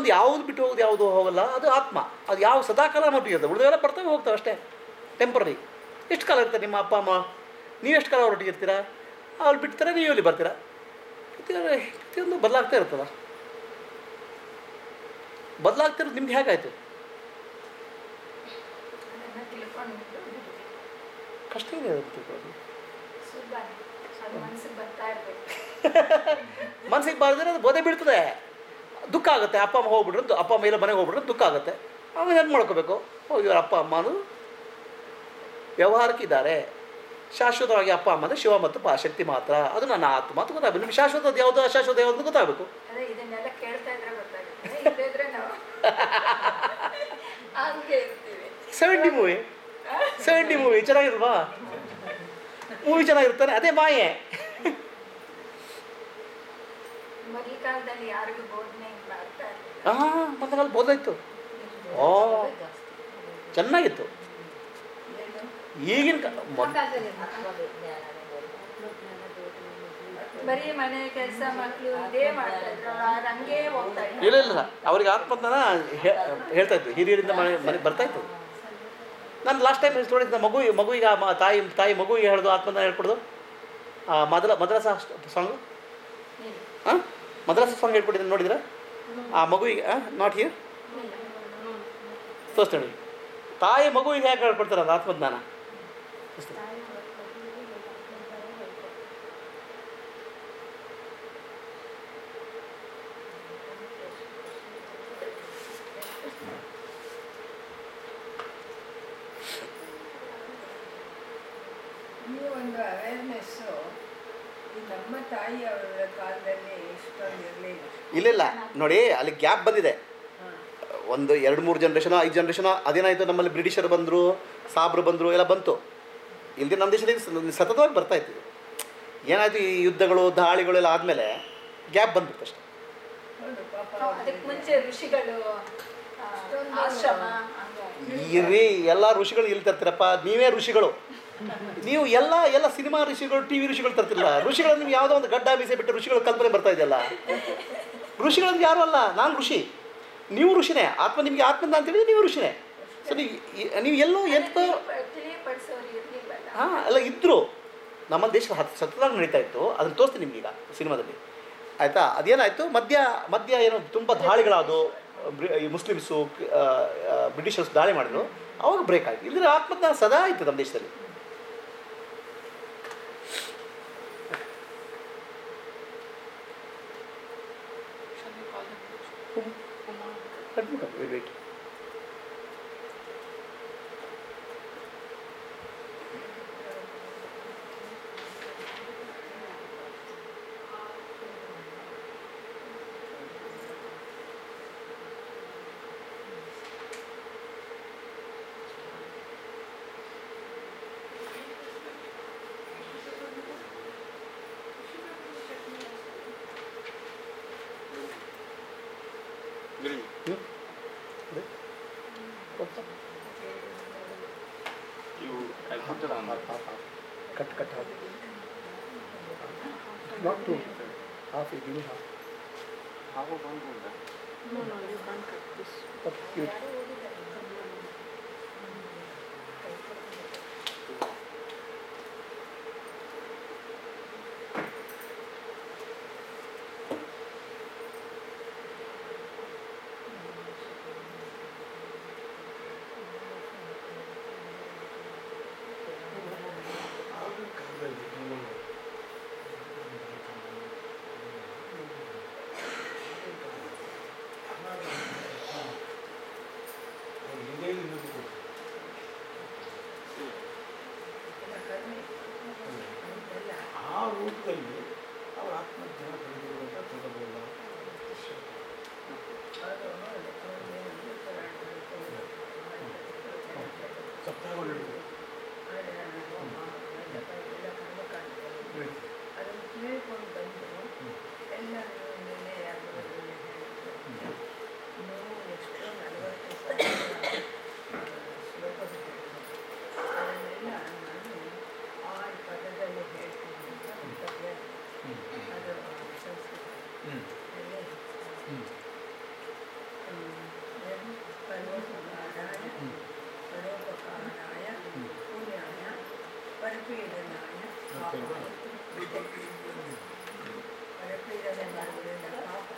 ಯಾವುದು ಬಿಟ್ಟು ಹೋಗೋದು ಯಾವುದು ಹೋಗಲ್ಲ ಅದು ಆತ್ಮ ಅದು ಯಾವ ಸದಾಕಾಲ ನಮ್ಮೊಟ್ಟಿಗೆ ಉಳಿದವೆಲ್ಲ ಬರ್ತವೆ ಹೋಗ್ತವೆ ಅಷ್ಟೇ ಟೆಂಪರರಿ ಎಷ್ಟು ಕಾಲ ಇರ್ತಾರೆ ನಿಮ್ಮ ಅಪ್ಪ ಅಮ್ಮ ನೀವು ಎಷ್ಟು ಕಾಲ ಅವರೊಟ್ಟಿಗೆ ಇರ್ತೀರಾ ಅವ್ರು ಬಿಡ್ತಾರೆ ನೀವು ಇಲ್ಲಿ ಬರ್ತೀರಾ ಪ್ರತಿಯೊಂದು ಪ್ರತಿಯೊಂದು ಬದಲಾಗ್ತಾ ಇರ್ತದ ಬದಲಾಗ್ತಿರೋದು ನಿಮ್ಗೆ ಹೇಗಾಯಿತು ಅದನ್ನ ತಿಳ್ಕೊಂಡು ಕಷ್ಟ ಇದೆ ಅದು ತಿಳ್ಕೊಳ್ಳೋದು ಸುಬ್ಬಾನೆ ಅದು ಮನ್ಸಿಗೆ ಬರ್ತಾ ಇರ್ಬೇಕು ಮನಸ್ಸಿಗೆ ಬಾರದ್ರೆ ಅದು ಬೋಧೆ ಬೀಳ್ತದೆ ದುಃಖ ಆಗುತ್ತೆ ಅಪ್ಪ ಅಮ್ಮ ಹೋಗ್ಬಿಟ್ರೆ ದು- ಅಪ್ಪ ಅಮ್ಮ ಇಲ್ಲ ಮನೆಗೆ ಹೋಗ್ಬಿಟ್ರೆ ದುಃಖ ಆಗುತ್ತೆ ಆಮೇಲೆ ಏನು ಮಾಡ್ಕೋಬೇಕು ಓ ಇವರ ಅಪ್ಪ ಅಮ್ಮನು ವ್ಯವಹಾರಕ್ಕಿದ್ದಾರೆ ಶಾಶ್ವತವಾಗಿ ಅಪ್ಪ ಅಮ್ಮನ ಶಿವ ಮತ್ತು ಪಾ ಶಕ್ತಿ ಮಾತ್ರ ಅದು ನನ್ನ ಆತ್ಮ ಅಂತ ಗೊತ್ತಾಗಬೇಕು ನಿಮ್ಗೆ ಶಾಶ್ವತದ ಯಾವುದು ಅಶಾಶ್ವತ ಯಾವುದು ಅಂತ ಗೊತ್ತಾಗಬೇಕು ಅದೇ ಇದನ್ನೆಲ್ಲ ಕೇಳ್ತಾ ಇದ್ರೆ ಗೊತ್ತಾಗುತ್ತೆ ಇಲ್ಲದಿದ್ರೆ ನಾವು ಹಂಗೆ ಇರ್ತೀವಿ ಸೆವೆಂಟಿ ಮೂವಿ ಸೆವೆಂಟಿ ಮೂವಿ ಚೆನ್ನಾಗಿಲ್ವಾ ಮೂವಿ ಚೆನ್ನಾಗಿರ್ತಾನೆ ಅದೇ ಮಾಯೆ ಮೊದಲ ಕಾಲದಲ್ಲಿ ಯಾರಿಗೂ ಬೋಧನೆ ಮಾಡ್ತಾ ಇರ್ಲಿಲ್ಲ ಹಾಂ ಮೊದಲ ಬೋಧಾಯ್ತು ಓ ಚೆನ್ನಾಗಿತ್ತು ಈಗಿನ ಕಾ- ಮೊದ್- ಬರೀ ಮನೆ ಕೆಲಸ ಮಕ್ಕಳು ಇದೇ ಮಾಡ್ತಾ ಇದ್ರು ಅವ್ರು ಹಂಗೆ ಹೋಗ್ತಾ ಇದ್ರು ಇಲ್ಲ ಇಲ್ಲ ಅವ್ರಿಗೆ ಆತ್ಮಜ್ಞಾನ ಹೇ- ಹೇಳ್ತಾ ಇತ್ತು ಹಿರಿಯರಿಂದ ಮನೆ ಮನೆ ಬರ್ತಾ ಇತ್ತು ನಾನು ಲಾಸ್ಟ್ ಟೈಮ್ ನೋಡಿದ್ದ ಮಗು ಮಗುವಿಗೆ ಆ ಮ- ತಾಯಿ ತಾಯಿ ಮಗುವಿಗೆ ಹೇಳೋದು ಆತ್ಮಜ್ಞಾನ ಹೇಳ್ಕೊಡೋದು ಆ ಮೊದಲ ಮದ್ರಸ ಸಾಂಗ್ ಹಾಂ ಮದ್ರಸ ಸಾಂಗ್ ಹೇಳ್ಕೊಟ್ಟಿದ್ದೀನಿ ನೋಡಿದ್ರೆ ಆ ಮಗುವಿಗೆ ನಾಟ್ ಹಿಯರ್ ತೋರಿಸ್ತೇನೆ ತಾಯಿ ಮಗುವಿಗೆ ಹೇಗೆ ಹೇಳ್ಕೊಡ್ತಾರಲ್ಲ ಆತ್ಮಜ್ಞಾನ ತೋರಿಸ್ತೇನೆ. ಈ ಒಂದು ಅವೇರ್ನೆಸ್ಸು ಈ ನಮ್ಮ ತಾಯಿಯವರ ಕಾಲದಲ್ಲಿ ಇಷ್ಟೊಂದು ಇರಲಿಲ್ಲ ಇಲ್ಲ ಇಲ್ಲ ನೋಡಿ ಅಲ್ಲಿ ಗ್ಯಾಪ್ ಬಂದಿದೆ ಒಂದು ಎರಡು ಮೂರು ಜನ್ರೇಷನ್ ಐದು ಜನ್ರೇಷನ್ ಅದೇನಾಯಿತು ನಮ್ಮಲ್ಲಿ ಬ್ರಿಟಿಷರು ಬಂದರು ಸಾಬ್ರು ಬಂದರು ಎಲ್ಲ ಬಂತು ಇಲ್ದಿ ನಮ್ಮ ದೇಶದಲ್ಲಿ ಸ- ಸತತವಾಗಿ ಬರ್ತಾ ಇತ್ತು ಇದು. ಏನಾಯಿತು ಈ ಯುದ್ಧಗಳು ದಾಳಿಗಳು ಎಲ್ಲ ಆದಮೇಲೆ ಗ್ಯಾಪ್ ಬಂದ್ಬಿಡ್ತು ಅಷ್ಟೇ ಹೌದು ಪಾಪ ಅದಕ್ಕೆ ಮುಂಚೆ ಋಷಿಗಳು ಆ, ಆಶ್ರಮ ಹಂಗೆ ಇರ್ರಿ ಎಲ್ಲ ಋಷಿಗಳು ಇಲ್ಲಿ ತರ್ತೀರಪ್ಪ ನೀವೇ ಋಷಿಗಳು ನೀವು ಎಲ್ಲ ಎಲ್ಲ ಸಿನಿಮಾ ಋಷಿಗಳು ಟಿ ವಿ ಋಷಿಗಳು ತರ್ತಿರಲ್ಲ ಋಷಿಗಳು ನೀವು ಯಾವುದೋ ಒಂದು ಗಡ್ಡ ಮೀಸೆ ಬಿಟ್ಟು ಋಷಿಗಳ ಕಲ್ಪನೆ ಬರ್ತಾ ಇದೆಯಲ್ಲ ಋಷಿಗಳಂದ್ರೆ ಯಾರು ಅಲ್ಲ ನಾನು ಋಷಿ ನೀವು ಋಷಿನೇ ಆತ್ಮ ನಿಮಗೆ ಆತ್ಮದ ಅಂತ ಹೇಳಿದ್ರೆ ನೀವು ಋಷಿನೇ ಸೊ ನೀವು ಈ- ನೀವು ಎಲ್ಲೋ ಎಂತ ತಿಳಿಯಪಡಿಸೋರು ಇರ್ಲಿಲ್ವಲ್ಲ ಹಾಂ ಎಲ್ಲ ಇದ್ದರು ನಮ್ಮ ದೇಶದ ಹತ್ತು ಸತತವಾಗಿ ನಡೀತಾ ಇತ್ತು ಅದನ್ನು ತೋರಿಸ್ತೀನಿ ನಿಮ್ಗೆ ಈಗ ಸಿನಿಮಾದಲ್ಲಿ ಆಯಿತಾ ಅದೇನಾಯಿತು ಮಧ್ಯ ಮಧ್ಯ ಏನೋ ತುಂಬ ದಾಳಿಗಳಾದವು ಬ್ರಿ- ಈ ಮುಸ್ಲಿಮ್ಸು ಆ, ಆ, ಬ್ರಿಟಿಷರ್ಸ್ ದಾಳಿ ಮಾಡಿದ್ರು ಅವಾಗ ಬ್ರೇಕ್ ಆಯಿತು ಇಲ್ಲದ್ರೆ ಆತ್ಮಜ್ಞಾನ ಸದಾ ಇತ್ತು ನಮ್ಮ ದೇಶದಲ್ಲಿ Wait, wait. Hmm? Wait. What's up? You, I put it on. Half, half, half. Cut, cut half. Not two. Half, give me half. How about one bunda? But give it. ಪರಪೀಡನೆ ಮಾಡುವುದರಿಂದ ಪಾಪ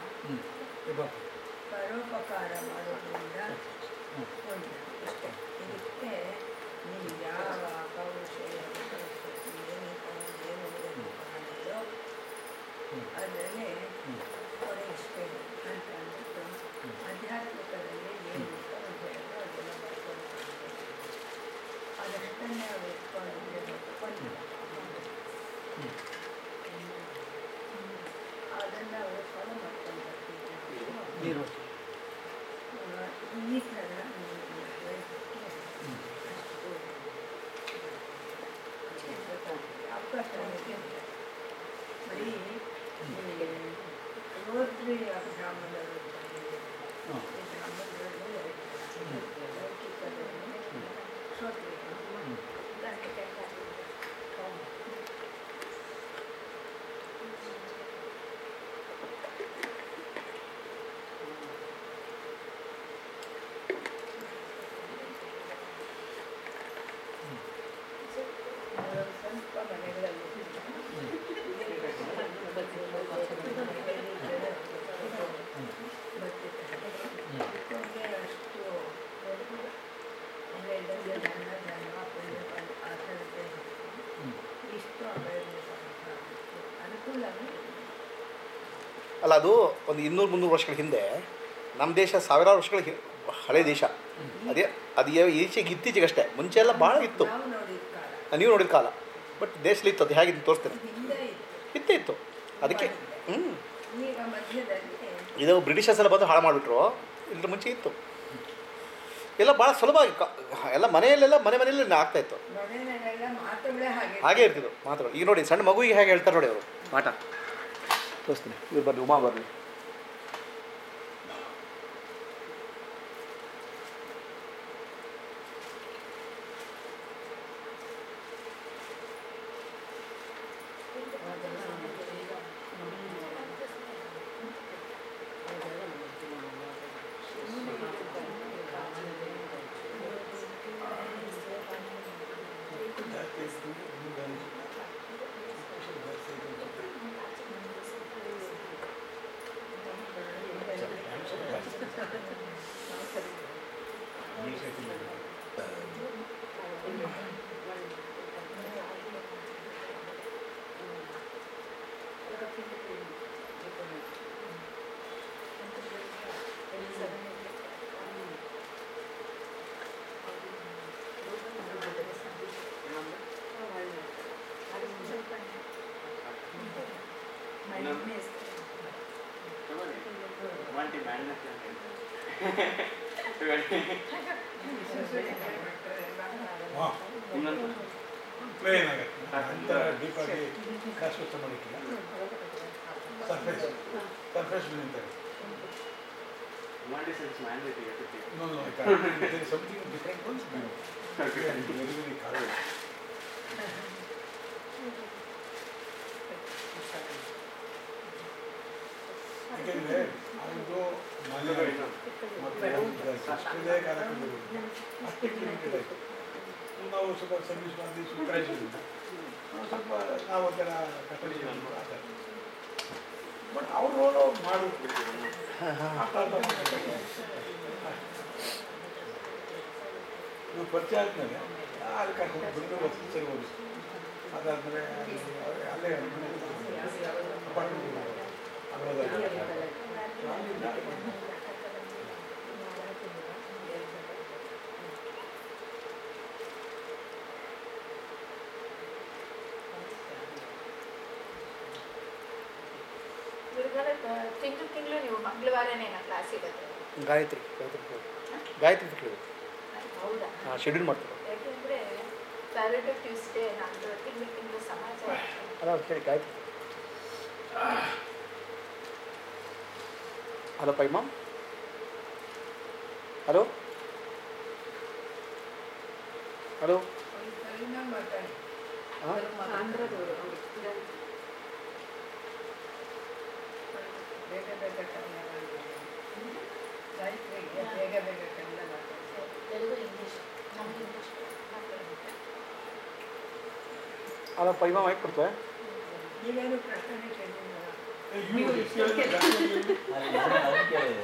ಪರೋಪಕಾರ ಮಾಡೋದ್ರಿಂದ ಪುಣ್ಯ ಅಷ್ಟೇ ಇದಕ್ಕೆ ನೀವು ಯಾವ ಕೌಶಲ್ಯ ಏನು ಏನು ಮಾಡಿದೋ ಅದರಲ್ಲಿ ತೊಡಗಿಸ್ಬೇಕು ಅಂತ ಅಂದ್ಬಿಟ್ಟು ಆಧ್ಯಾತ್ಮಿಕದಲ್ಲಿ ಏನು ಬೇಕೋ ಅಂತ ಹೇಳಿದ್ರು ಅದೆಲ್ಲ ಬರ್ಕೊಂಡು ಅದಷ್ಟನ್ನೇ ಅವ್ರು ಇಟ್ಕೊಂಡಿದ್ರೆ ಕೊಂದಿಲ್ಲ ಅದನ್ನು ಅವರು ಫಾಲೋ ಮಾಡ್ಕೊಂಡು ಬರ್ತಿದ್ರು ನೀರು ಈ ಥರ ವಯಸ್ಸಿಗೆ ಅಷ್ಟು ಅವಕಾಶ ಇದೆ. ಬರೀ ರೋಟ್ರಿ ಬ್ರಾಹ್ಮಣರು ಹಾಂ ಈ ಬ್ರಾಹ್ಮಣರಲ್ಲಿ ಲೌಕಿಕದಲ್ಲಿ ಶ್ರೋತ್ರಿಯ ಗಂಟೆ ಕಟ್ಟಾಗಿದೆ. ಕೆಲವು ಸ್ವಲ್ಪ ಮನೆಗಳಲ್ಲಿ ಬರ್ತಿದ್ದಾರೆ ಅಷ್ಟು ಅಂದರೆ ಇದರಲ್ಲಿ ಧನ ಧರ್ಮ ಪುಣ್ಯ ಫಲ ಆ ಥರದ್ದೇ ಇಷ್ಟು ಅವೇರ್ನೆಸ್ ಅನುಕೂಲವೇ ಅಲ್ಲ ಅದು ಒಂದು ಇನ್ನೂರು ಮುನ್ನೂರು ವರ್ಷಗಳ ಹಿಂದೆ ನಮ್ಮ ದೇಶ ಸಾವಿರಾರು ವರ್ಷಗಳ ಹಿ- ಹಳೆ ದೇಶ ಅದೇ ಅದು ಯಾವ- ಈಚೆಗೆ ಇತ್ತೀಚೆಗೆ ಅಷ್ಟೇ ಮುಂಚೆ ಎಲ್ಲ ಭಾಳ ಇತ್ತು ನಾವು ನೋಡಿದ ಕಾಲ ನೀವು ನೋಡಿದ ಕಾಲ ಬಟ್ ದೇಶದಲ್ಲಿ ಇತ್ತು ಅದು ಹೇಗೆ ತೋರಿಸ್ತೇನೆ ಹಿಂದೆ ಇತ್ತು ಇತ್ತೇ ಇತ್ತು ಅದಕ್ಕೆ ಹ್ಞೂ ಈಗ ಮಧ್ಯದಲ್ಲಿ ಇದು ಬ್ರಿಟಿಷರ್ಸ್ ಎಲ್ಲ ಬಂದು ಹಾಳು ಮಾಡಿಬಿಟ್ರು ಇದ್ರ ಮುಂಚೆ ಇತ್ತು ಎಲ್ಲ ಭಾಳ ಸುಲಭವಾಗಿ ಕ- ಎಲ್ಲ ಮನೆಯಲ್ಲೆಲ್ಲ ಮನೆ ಮನೆಯಲ್ಲೇ ಆಗ್ತಾ ಇತ್ತು ಮನೆಯಲ್ಲೆಲ್ಲ ಮಾತುಗಳೇ ಹಾಗೆ ಹಾಗೆ ಇರ್ತಿದ್ದು ಮಾತುಗಳು ಈಗ ನೋಡಿ ಸಣ್ಣ ಮಗುವಿಗೆ ಹೇಗೆ ಹೇಳ್ತಾರೆ ನೋಡಿ ಅವರು ಪಾಠ ತೋರಿಸ್ತೀನಿ ಇವ್ರು ಬರಲಿ ಉಮಾ ಬರಲಿ Twenty madness. ಹಾಂ ಇನ್ನೊಂದು ಪ್ಲೇನ್ ಆಗುತ್ತೆ ನಂತರ ಡೀಪಾಗಿ ಶಾಶ್ವತ ಮಾಡಿಕ್ಕಿಲ್ಲ ಸರ್ಫೇಸ್ ಸರ್ಫೇಸ್ ನಿಂತಾರೆ Monday since mandatory everything. No, no, I can't. There is something different ones, no. Okay. Very, very covered. ಯಾಕೆಂದರೆ ಅದು ಮನೆ ಮತ್ತೆ ಅಷ್ಟೇ ಕಾರ್ಯಕ್ರಮಗಳು ಅಷ್ಟೇ ಲಿಮಿಟೆಡ್ ಆಯಿತು ನಾವು ಸ್ವಲ್ಪ ಸರ್ವಿಸ್ ಮಾಡಿ ಸುತ್ತಾಯಿಸಿದ್ರಿಂದ ನಾವು ಸ್ವಲ್ಪ ನಾವು ಒಂಥರ ಕಟ್ಟಡ ಬಟ್ ಅವ್ರ ರೋಲು ಮಾಡು ನೀವು ಪರಿಚಯ ಆದಮೇಲೆ ಅಲ್ಲಿ ಕರ್ಕೊಂಡು ಬಂದು ವಸತಿ ಸರಿ ಹೋಗಿಸ್ತು ಅದಾದಮೇಲೆ ಅಲ್ಲೇ ಅಪಾರ್ಟ್ಮೆಂಟ್ ಗುರುಗಳೇ ತಿಂಗಳು ತಿಂಗಳು ನೀವು ಮಂಗಳವಾರನೇ ಕ್ಲಾಸ್ ಇರುತ್ತೆ ಗಾಯತ್ರಿ ಗಾಯತ್ರಿ ಗಾಯತ್ರಿ ತಿಳ್ಕೊಳ್ಳಿ ಹೌದಾ ಹಾಂ ಶೆಡ್ಯೂಲ್ ಮಾಡ್ತಾರೆ ಯಾಕೆಂದ್ರೆ ಸ್ಯಾಟರ್ಡೆ ಟ್ಯೂಸ್ಡೇ ನಮ್ಮದು ತಿಂಗಳು ತಿಂಗಳು ಸಮಾಚಾರ ಅಲ್ಲ ಅವ್ರು ಕೇಳಿ ಗಾಯತ್ರಿ ಹಲೋ ಪೈಮಾ ಹಲೋ ಹಲೋ ಮಾತಾಡಿ ಹಾಂ ಬೇಗ ಬೇಗ ಕನ್ನಡ ಮಾತಾಡಿ. ಗಾಯತ್ರಿಗೆ ಬೇಗ ಬೇಗ ಕನ್ನಡ ಮಾತಾಡಿ ತೆಲುಗು ಇಂಗ್ಲೀಷ್ ನಮ್ಗೆ ಇಂಗ್ಲೀಷ್ ಮಾತಾಡೋದು ಹಲೋ ಪೈಮಾ ಮೈಕ್ ಕೊಡ್ತೇವೆ ನೀವೇನು ಪ್ರಶ್ನೆ ಕೇಳಿಲ್ಲ ಇವ್ರು ಎಷ್ಟು ಹೇಳಿದ್ರು ಜಾಸ್ತಿ ಹೇಳಿದ್ರು. ಅಲ್ಲಿ ನಾನು ಅದನ್ನ ಕೇಳಿದೆ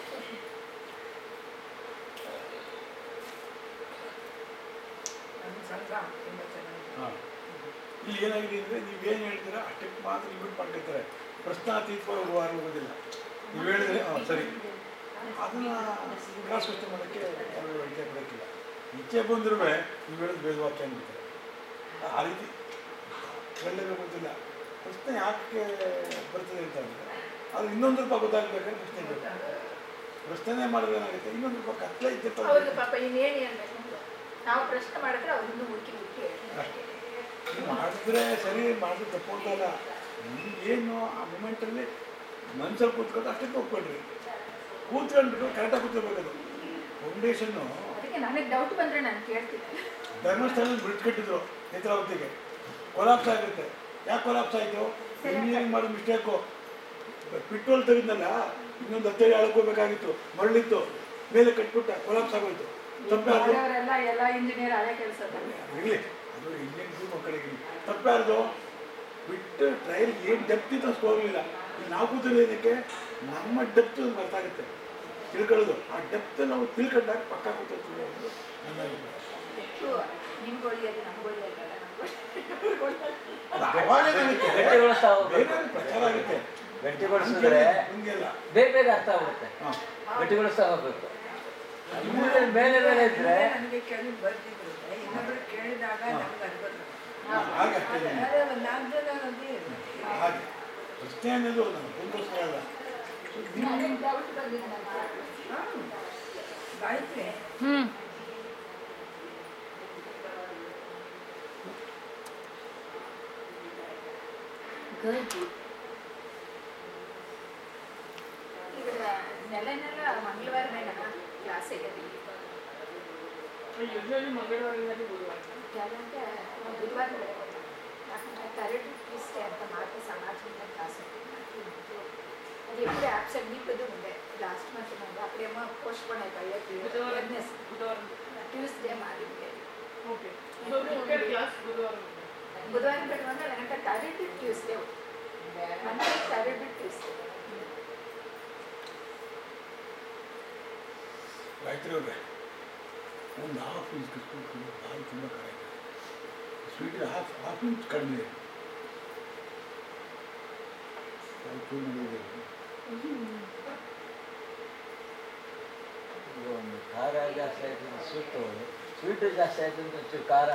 ನಮ್ಮ ಸಂಘ ತುಂಬ ಚೆನ್ನಾಗಿದೆ ಹಾ. ಇಲ್ಲಿ ಏನಾಗಿದೆ ಅಂದರೆ ನೀವೇನು ಹೇಳ್ತೀರಾ ಅಷ್ಟಕ್ಕೆ ಮಾತ್ರ ಲಿಮಿಟ್ ಮಾಡ್ಕೊತಾರೆ ಪ್ರಶ್ನಾತೀತವಾಗಿ ವ್ಯವಹಾರ ಹೋಗೋದಿಲ್ಲ ನೀವು ಹೇಳಿದ್ರೆ ಹಾಂ ಸರಿ ಅದನ್ನು ಕ್ರಾಸ್ ಕ್ವಶನ್ ಮಾಡೋಕ್ಕೆ ಯಾರು ಇಚ್ಛೆ ಪಡೋಕ್ಕಿಲ್ಲ ಇಚ್ಛೆ ಬಂದ್ರೂ ನೀವು ಹೇಳಿದ ಭೇದವಾಕ್ಯ ಅಂದ್ಬಿಡ್ತಾರೆ ಆ ರೀತಿ ಹೇಳಲೇಬೇಕು ಗೊತ್ತಿಲ್ಲ ಪ್ರಶ್ನೆ ಯಾಕೆ ಬರ್ತದೆ ಅಂತ ಅಂದರೆ ಅದು ಇನ್ನೊಂದು ರೂಪಾಯಿ ಗೊತ್ತಾಗಬೇಕಾದ್ರೆ ಪ್ರಶ್ನೆ ಬೇಕು ಪ್ರಶ್ನೆ ಮಾಡಿದ್ರೆ ಏನಾಗುತ್ತೆ ಇನ್ನೊಂದು ರೂಪಾಯಿ ಕತ್ತಲೆ ಅವ್ರಿಗೆ ಇದ್ದಿರ್ತಾರೆ ಪಾಪ ಇನ್ನೇನು ಅನ್ಬೇಕು ನಾವು ಪ್ರಶ್ನೆ ಮಾಡಿದ್ರೆ ಅವ್ರು ಇನ್ನೂ ಹುಡುಕಿ ಹುಡುಕಿ ಹೇಳ್ತಾರೆ. ನೀವು ಮಾಡಿದ್ರೆ ಸರಿ ಮಾಡಿದ್ರೆ ತಪ್ಪು ಅಂತಲ್ಲ ಏನು ಆ ಮೂಮೆಂಟಲ್ಲಿ ಮನ್ಸಲ್ಲಿ ಕೂತ್ಕೊಂಡು ಅಷ್ಟಕ್ಕೆ ಒಪ್ಕೊಳ್ರಿ ಕೂತ್ಕೊಂಡ್ಬಿಟ್ಟು ಕರೆಕ್ಟಾಗಿ ಕೂತ್ಕೋಬೇಕದು ಫೌಂಡೇಶನ್ನು ಅದಕ್ಕೆ ನನಗೆ ಡೌಟ್ ಬಂದ್ರೆ ನಾನು ಕೇಳ್ತೀನಿ ಧರ್ಮಸ್ಥಳದಲ್ಲಿ ಬ್ರಿಡ್ಜ್ ಕಟ್ಟಿದ್ರು ನೇತ್ರಾವತಿಗೆ ಕೊಲಾಪ್ಸ್ ಆಗುತ್ತೆ ಯಾಕೆ ಕೊಲಾಪ್ಸ್ ಆಯಿತು ಇಂಜಿನಿಯರಿಂಗ್ ಮಾಡೋ ಮಿಸ್ಟೇಕು ಪೆಟ್ರೋಲ್ ತೆಗೆದ್ನಲ್ಲ ಇನ್ನೊಂದು ಹತ್ತೈದು ಹೋಗ್ಬೇಕಾಗಿತ್ತು ಮರಳಿತ್ತು ಮೇಲೆ ಕಟ್ಬಿಟ್ಟ ಕೊಲಾಪ್ಸ್ ಆಗೋಯ್ತು ತಪ್ಪಾರ್ದು ಅವರೆಲ್ಲ ಎಲ್ಲ ಇಂಜಿನಿಯರ್ ಅದೇ ಕೆಲಸ ಇರಲಿ ಅದು ಇಂಡಿಯನ್ ಟೀಮ್ ಮಕ್ಕಳಿಗೆ ತಪ್ಪಾರ್ದು ಬಿಟ್ಟು ಟ್ರಯಲ್ ಏನು ಡೆಪ್ತ್ ಇತ್ತು ಅಷ್ಟು ಹೋಗಲಿಲ್ಲ ನಾವು ಕೂತಿರೋದಕ್ಕೆ ನಮ್ಮ ಡೆಪ್ತ್ ಗೊತ್ತಾಗುತ್ತೆ ತಿಳ್ಕೊಳ್ಳೋದು ಆ ಡೆಪ್ತ್ ನಾವು ತಿಳ್ಕೊಂಡಾಗ ಪಕ್ಕ ಕೂತಿರ್ತೀವಿ ಅನ್ನೋದು ನನ್ನ ಅಭಿಪ್ರಾಯ. ಹೆಚ್ಚು ನಿಮ್ಗಳಿಗೆ ಅದು ನಮ್ಗಳಿಗೆ ಅಲ್ಲ ಅದು ಅವಾಗೇನಾಗುತ್ತೆ ಗಟ್ಟಿಗೊಳಿಸ್ತಾ ಹೋಗ್ಬೇಕು. ಬೇರೆ ಪ್ರಚಾರ ಆಗುತ್ತೆ ಗಟ್ಟಿಗೊಳಿಸಿದ್ರೆ ಹಂಗೆಲ್ಲ ಬೇಗ ಬೇಗ ಅರ್ಥ ಆಗುತ್ತೆ ಹಾಂ ಗಟ್ಟಿಗೊಳಿಸ್ತಾ ಹೋಗ್ಬೇಕು ಸುಮ್ಮನೆ ಮೇಲೆ ಮೇಲೆ ಇದ್ರೆ ನನಗೆ ಕೇಳಿ ಬರ್ತಿದ್ರು ಇನ್ನೊಬ್ರು ಕೇಳಿದಾಗ ನಮ್ಗೆ ಅನ್ಬೋದು ಹಾಗೆ ಅಷ್ಟೇ ಅದೇ ಒಂದು ನಾಲ್ಕು ಜನ ಅದೇ ಹಾಗೆ ಪ್ರಶ್ನೆ ಅನ್ನೋದು ನಮ್ಮ ಕುಂದೋಸ್ಕರ ಅಲ್ಲ ನನಗೆ ಡೌಟ್ ಬಂದಿದೆ ನಾನು ಹಾಂ ಗಾಯತ್ರಿ ಈಗ ನೆಲ ನೆಲ ಮಂಗಳವಾರ ಮೇಲೆ ಕ್ಲಾಸ್ ಇದೆ ಯೂಶಲಿ ಮಂಗಳವಾರದಲ್ಲಿ ಗುರುವಾರ ಯಾಕಂದ್ರೆ ನಾವು ಬುಧವಾರ ಯಾಕಂದ್ರೆ ಕರೆಕ್ಟ್ ಟ್ಯೂಸ್ಡೇ ಅಂತ ಮಾತ್ರ ಸಮಾಜದಿಂದ ಕ್ಲಾಸ್ అది ఎప్పుడు యాబ్సెంట్ నీకు ఉండే లాస్ట్ మంత్ నుండి అప్పుడేమో పోస్ట్ పోన్ అయిపోయాయి బుధవారం బుధవారం ట్యూస్డే మాది ఓకే సో క్రికెట్ క్లాస్ బుధవారం బుధవారం పెట్టుకుంటే లేదంటే third Tuesday Monday third Tuesday Gayatri ಅವ್ರೆ ಒಂದು ಹಾಫ್ ಇಂಚ್ ಕಟ್ಕೊಂಡು ಹಾಲು ತುಂಬ ಕರೆ ಸ್ವೀಟ್ ಹಾಫ್ ಹಾಫ್ ಇಂಚ್ ಕಡಿಮೆ ಇದೆ ಹಾಲು ಚೂರು ಇದೆ. ಒಂದು ಖಾರ ಜಾಸ್ತಿ ಆಯ್ತು ಸ್ವೀಟು ಸ್ವೀಟು ಜಾಸ್ತಿ ಆಯ್ತು ಅಂತ ಒಂಚೂರು ಖಾರ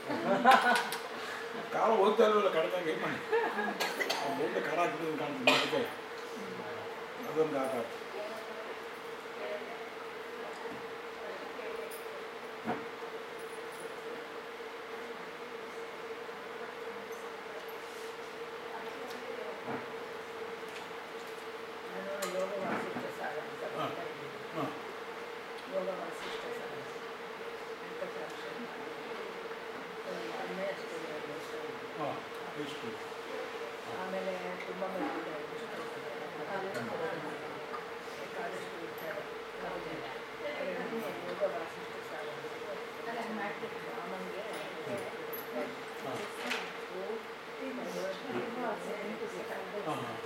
ಖಾರ ಹೋಗ್ತಾ ಇಲ್ವಲ್ಲ ಕಡಿಮೆ ಏನು ಮಾಡಿ ಆ ಮುಂದೆ ಖಾರ ಹಾಕಿದ್ದು ಕಾಣ್ತದೆ ಅದಕ್ಕೆ ಅದೊಂದು ಆಟ ಆಡ್ತು. ನಾನು ಯೋಗ ವಾಸಿಷ್ಠ ಸಾರ ಅಂತ ಬರ್ತಾ ಇದ್ದೀನಿ. ಹಾಂ ಯೋಗ ವಾಸಿಷ್ಠ ಸಾರ ವೆಂಕಟಾಕ್ಷರ ಅಮ್ಮೆ ಅಷ್ಟೇ ಎರಡು ವರ್ಷ ಇದೆ. ಹಾಂ ಎಷ್ಟು ಆಮೇಲೆ ತುಂಬ ಮಂದಿ ಏಕಾದಶಿ ಇರ್ತಾರೆ ಅವರಿಗೆ ಯೋಗ ವಾಸಿಷ್ಠ ಸಾರ ಅದನ್ನು ಮಾಡ್ತೀನಿ ರಾಮಂಗೆ ಪೂರ್ತಿ ಒಂದು ವರ್ಷ ಹಾಂ ಹಾಂ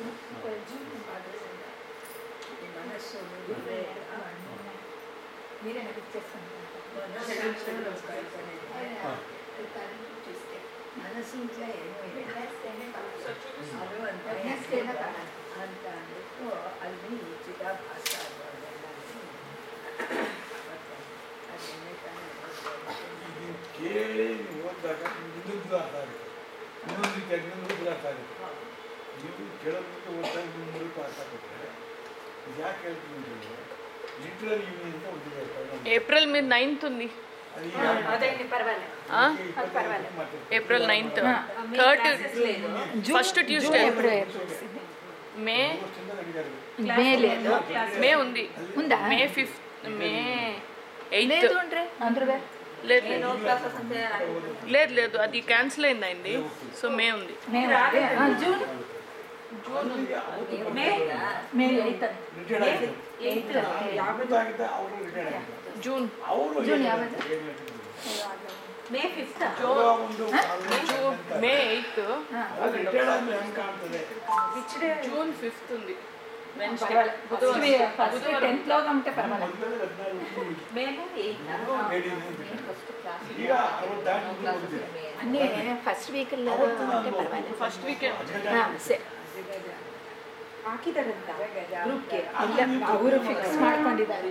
ಈ ಮನಸ್ಸು ಮುಗಿದ್ರೆ మీరే నాకు ఇచ్చేస్తాను ಮನಸ್ಸು ಕಾಯ್ತಾನೆ ಇದೆ. ಹಾಂ ట్యూస్డే ಮನಸ್ಸಿಂದ ಏನೂ ಇಲ್ಲ వెడ్నెస్డేనే కావాలి ಅದು ಅಂತ వెడ్నెస్డేనే కావాలి ಅಂತ ಅಂದ್ಬಿಟ್ಟು ಅಲ್ಲಿ ಚಿದಾಭಾಸ ಅದೆಲ್ಲ ಅದನ್ನೇ ತಾನೇ ಇದನ್ನು ಕೇಳಿ ನೀವು ಓದಿದಾಗ ನಿಮ್ಗೆ ಇನ್ನೊಂದು ಅರ್ಥ ಆಗುತ್ತೆ ಇನ್ನೊಂದು ರೀತಿ ಇನ್ನೊಂದು ರೂಪದಲ್ಲಿ ಅರ್ಥ ಆಗುತ್ತೆ ನೀವು ಕೇಳೋದಕ್ಕೆ ಓದ್ತಾ ನೀವು ಮೂಲಕ ಅರ್ಥ ಕೊಟ್ಟರೆ ಇದು ಯಾಕೆ ಹೇಳ್ತೀನಿ ಅಂತ ಹೇಳಿದ್ರೆ ಲಿಟ್ರಲ್ ಯೂನಿಯನ್ ಅಂತ ಒಂದಿದೆ program. ఏప్రిల్ మీద నైన్త్ ఉంది ಅದು ಈಗ అదేంటి పర్వాలేదు ఆ? ಈಗ ಇಪ್ಪತ್ತೈದು ಮಾಡ್ತಾರೆ. April ninth third first Tuesday May ವರ್ಷದಿಂದ ನಡೀತಾ ಇರೋದು. మే లేదు మే ఉంది ఉందా మే ఫిఫ్త్ మే ఎయిత్ లేదు అంటే అందరూ లేదు లేదు లేదు లేదు అది క్యాన్సిల్ అయిందండి సో మే ఉంది జూన్ ಅಲ್ಲಿಗೆ ಅವತ್ತು మే ఎయిత్ ರಿಟೈರ್ಡ್ ಆಯಿತು ಯಾವತ್ತಾಗಿದ್ದ ಅವರು ರಿಟೈರ್ಡ್ ಆಗಿದ್ದಾರೆ జూన్ ಅವರು ಜೂನ್ ಏನು ಯಾವತ್ತು? ಹೇಳ್ತಿದ್ರು? ಮೇ ಫಿಫ್ತ್ ಅಥವಾ ಒಂದು ಜೂನ್ ಮೇ ಏಯ್ತ್ ರಿಟೈರ್ಡ್ ಆದ್ಮೇಲೆ ಹೆಂಗ್ ಕಾಣ್ತದೆ జూన్ ఫిఫ్త్ ఉంది వెన్స్డే ఫస్ట్ ఫస్ట్ టెన్త్ లో ఉంటే పర్వాలేదు ಮೊದಲನೇ ಹದಿನಾರು ವರ್ಷ ಮೇಲು ಏಯ್ತ್ ಈಗ ಅರವತ್ತು ದಾಟಿ ಮುಂದೆ ಹೋಗ್ತಿದೆ. అన్నీ ఫస్ట్ వీక్ అంటే పర్వాలేదు ఫస్ట్ వీకెండ్ ಹಾಕಿದಾರಂತ ಗ್ರೂಪ್ಗೆ ಇಲ್ಲ ಅವರು ಫಿಕ್ಸ್ ಮಾಡ್ಕೊಂಡಿದ್ದಾರೆ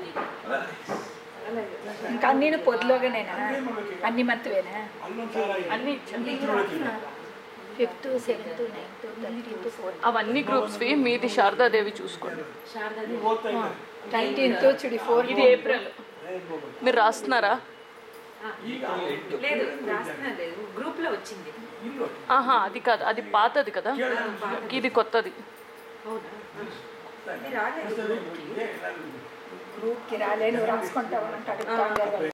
ఇంకా అన్నీ పొద్దులోగానేనా అన్ని మంత్వేనా ಅಲ್ಲೊಂದು ಸಾಲ ಇದೆ. అన్ని ఇచ్చాను ತಿಳುವಳಿಕೆ. Fifth seventh ninth thirteenth fourth అవన్నీ గ్రూప్స్వి మీది శారదాదేవి చూసుకోండి ಶಾರದಾ ನೀವು ಓದ್ತಾ ಇದ್ದಾರೆ నైన్టీన్త్ చుడి ఫోర్ ఇది ఏప్రిల్ మీరు రాస్తున్నారా ಈಗ ಎಂಟು లేదు రాస్తున్నది గ్రూప్ లో వచ్చింది ಇಲ್ಲೋ ఆహా అది కాదు అది పాతది కదా ఇది కొత్తది అవునా ఇది రాలేదు ಇದೆ, ಎಲ್ಲರಿಗೂ ಇದೆ. గ్రూప్ కి రాలే నువ్వు రాసుకుంటావు అంటాడు